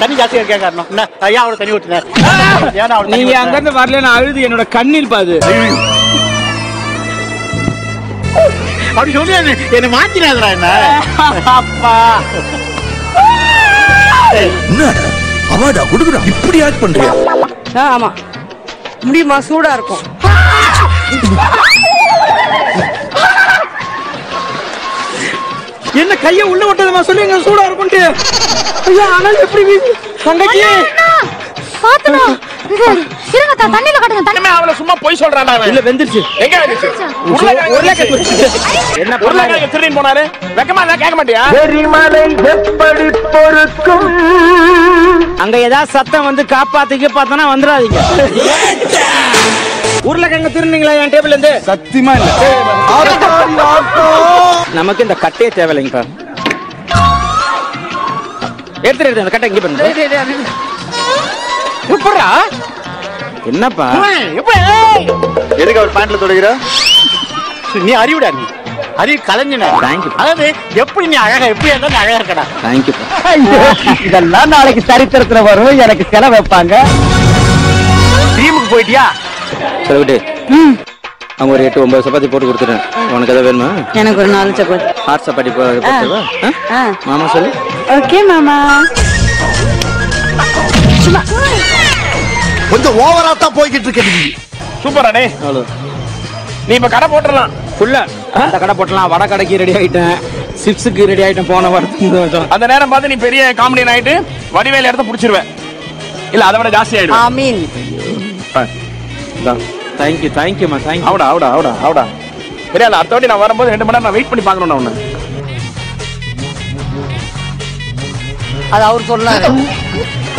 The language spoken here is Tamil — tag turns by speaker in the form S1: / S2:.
S1: தண்ணி ஜாஸ்தியா இருக்கா காரணம் என்ன ஐயா அவரை தண்ணி ஊற்றுங்க ஏன்னா அவரை தண்ணி
S2: நீங்க
S1: ஊத்துனேன்?
S2: அங்க இருந்து வரல நான் அழுது என்னோட கண்ணில் பாது
S1: அப்படி சொல்லி என்ன- என்னை மாத்தினாதரா என்ன
S2: அப்பா
S3: என்ன அவார்டா கொடுக்குறா இப்படி ஆக்ட் பண்றியா
S4: ஆ, ஆமா முடியுமா சூடா இருக்கும்
S2: என்ன கைய உள்ள விட்டதுமா சொல்லுங்க சூடா இருக்கும்ட்டு ஐயா ஆனால் எப்படி வீசு தங்கச்சி
S5: பாத்துடா இது இருங்க தா- தண்ணியில கட்டுங்க தண்ணி
S6: இனிமே அவளை சும்மா பொய் சொல்றான்டா அவன்
S2: இல்ல வெந்துருச்சு
S6: எங்க இருந்துச்சு உருளைக்கிழங்கு
S2: உருளைக்கிழங்கு
S6: இருந்துச்சு.
S2: என்ன
S6: உருளைக்கிழங்கு திருடின்னு போனாரு வெக்கமா இருந்தா கேட்க மாட்டியா
S2: அங்க ஏதாவது சத்தம் வந்து காப்பாத்திக்க பார்த்தனா வந்துடாதீங்க உருளைக்கிழங்கு திருநீங்களா என் டேபிள்ல இருந்து
S3: சத்தியமா இல்ல
S2: நமக்கு இந்த கட்டையே தேவையில்லைங்கப்பா எடுத்துட்டு எடுத்து அந்த கட்டை இங்க பாருங்க எப்படா என்னப்பா
S1: எதுக்கு அவர் பேண்ட்ல தொடுகிற நீ அறிவுடா நீ அறிவு கலைஞன
S2: Thank you.
S1: அதாவது எப்படி நீ அழகா எப்படி இருந்தா நீ அழகா இருக்கடா
S2: தேங்க்யூப்பா
S4: இதெல்லாம் நாளைக்கு சரித்திரத்துல வரும் எனக்கு செலவு வைப்பாங்க
S1: டீமுக்கு போயிட்டியா
S2: சரி விட்டு அவங்க ஒரு எட்டு ஒன்பது சப்பாத்தி போட்டு கொடுத்துட்டேன் உனக்கு எதாவது வேணுமா
S4: எனக்கு ஒரு நாலு சப்பாத்தி
S2: ஹாட் சப்பாத்தி போ- போட்டுவா? ஆ? மாமா சொல்லு
S4: ஓகே மாமா
S3: கொஞ்சம் ஓவரா தான் போய்கிட்டு இருக்க நீ
S6: சூப்பரா டே
S2: அவ்வளோ
S6: நீ இப்ப கடை போட்டுடலாம்
S2: ஃபுல்லா அந்த கடை போட்டலாம் வடை கடைக்கு ரெடி ஆயிட்டேன் சிப்ஸுக்கு ரெடி ஆயிட்டேன் போன வாரத்துக்கு
S6: அந்த நேரம் பார்த்து நீ பெரிய காமெடியன் ஆயிட்டு வடிவேல இடத்த புடிச்சிருவேன் இல்ல அதை விட ஜாஸ்தி ஆயிடும்
S4: ஆமீன்
S2: தேங்க்யூ தேங்க்யூமா தேங்க்யூ
S6: அவடா அவடா அவடா அவடா பெரிய ஆளு, அடுத்த வாட்டி நான் வரும்போது ரெண்டு மணி நேரம் நான் வெயிட் பண்ணி பார்க்கணும் நான் உன்னை
S4: அது அவர் சொன்னாரு